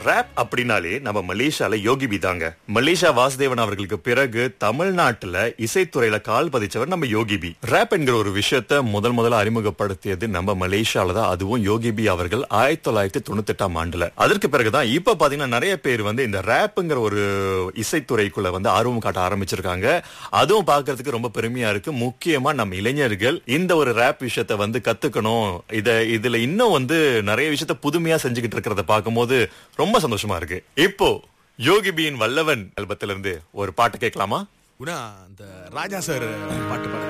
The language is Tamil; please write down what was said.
ரேப் அப்படின்னாலே நம்ம மலேசியால யோகி பி தாங்க மலேசியா வாசுதேவன் அவர்களுக்கு பிறகு தமிழ்நாட்டுல இசைத்துறையில கால் பதிச்சவர் நம்ம யோகி பி ரேப் என்கிற ஒரு விஷயத்த முதல் முதல்ல அறிமுகப்படுத்தியது நம்ம மலேசியால தான் அதுவும் யோகி பி அவர்கள் ஆயிரத்தி தொள்ளாயிரத்தி தொண்ணூத்தி எட்டாம் ஆண்டுல அதற்கு பிறகுதான் இப்ப பாத்தீங்கன்னா நிறைய பேர் வந்து இந்த ரேப்புங்கிற ஒரு இசைத்துறைக்குள்ள வந்து ஆர்வம் காட்ட ஆரம்பிச்சிருக்காங்க அதுவும் பார்க்கிறதுக்கு ரொம்ப பெருமையா இருக்கு முக்கியமா நம்ம இளைஞர்கள் இந்த ஒரு ரேப் விஷயத்த வந்து கத்துக்கணும் இத இதுல இன்னும் வந்து நிறைய விஷயத்த புதுமையா செஞ்சுக்கிட்டு இருக்கிறத பார்க்கும்போது ரொம்ப சந்தோஷமா இருக்கு இப்போ யோகி பியின் வல்லவன் ஆல்பத்துல இருந்து ஒரு பாட்டு கேட்கலாமா குணா அந்த ராஜா சார் பாட்டு பாடுங்க